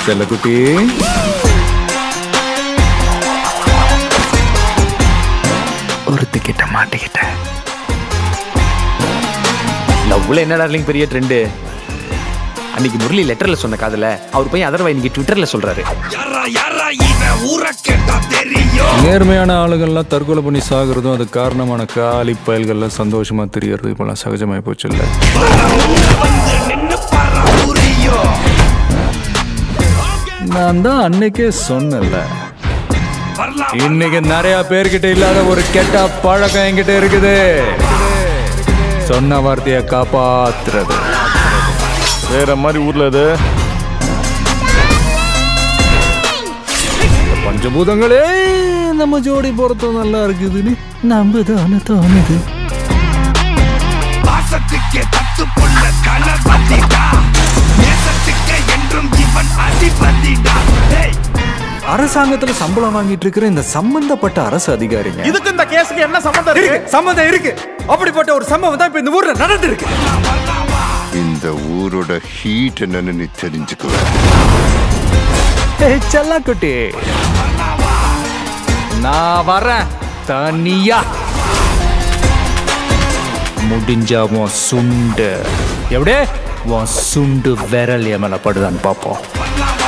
செல்லக்குட்டி ஒருத்திக்கிட்ட மாட்டிக்கிட்டேன் லவ்ல என்ன டார்லிங் பெரிய ட்ரெண்டு அன்னைக்கு முரளி லெட்டர்ல சொன்ன காதல அவர் பையன் அதர்வா இன்னைக்கு ட்விட்டர்ல சொல்றாரு நேர்மையான ஆளுகள்லாம் தற்கொலை பண்ணி சாகுறதும் அது காரணமான காலி பயல்கள்லாம் சந்தோஷமா தெரியறது இப்பெல்லாம் சகஜமாய் போச்சு இல்ல நான் தான் அன்னைக்கே சொன்னேன்ல இன்னைக்கு நிறைய பேர்கிட்ட இல்லாத ஒரு கெட்ட பழக்கம் என்கிட்ட இருக்குது சொன்ன வார்த்தையை காப்பாத்துறது வேற மாதிரி ஊர்ல இது பஞ்சபூதங்களே நம்ம ஜோடி பொருத்தம் நல்லா இருக்குதுன்னு நம்ம தானே தோணுது பாசத்துக்கே தத்து புள்ள கணபதிடா நேசத்துக்கே என்றும் இவன் அதிபதிடா டேய் அரசாங்கத்துல சம்பளம் வாங்கிட்டு இருக்கிற இந்த சம்பந்தப்பட்ட அரசு அதிகாரிங்க இதுக்கு இந்த கேஸுக்கு என்ன சம்பந்தம் இருக்கு இருக்கு சம்மந்தம் இருக்கு அப்படிப்பட்ட ஒரு சம்பவம் தான் இப்ப இந்த ஊர்ல நடந்திருக்கு இந்த ஊரோட ஹீட் என்னன்னு நீ தெரிஞ்சுக்குவ ஏய், செல்லக்குட்டி நான் வரேன் தனியா முடிஞ்சா உன் சுண்டு எப்படியே உன் சுண்டு விரல் என் மேல படுதான்னு பார்ப்போம் வரலாம்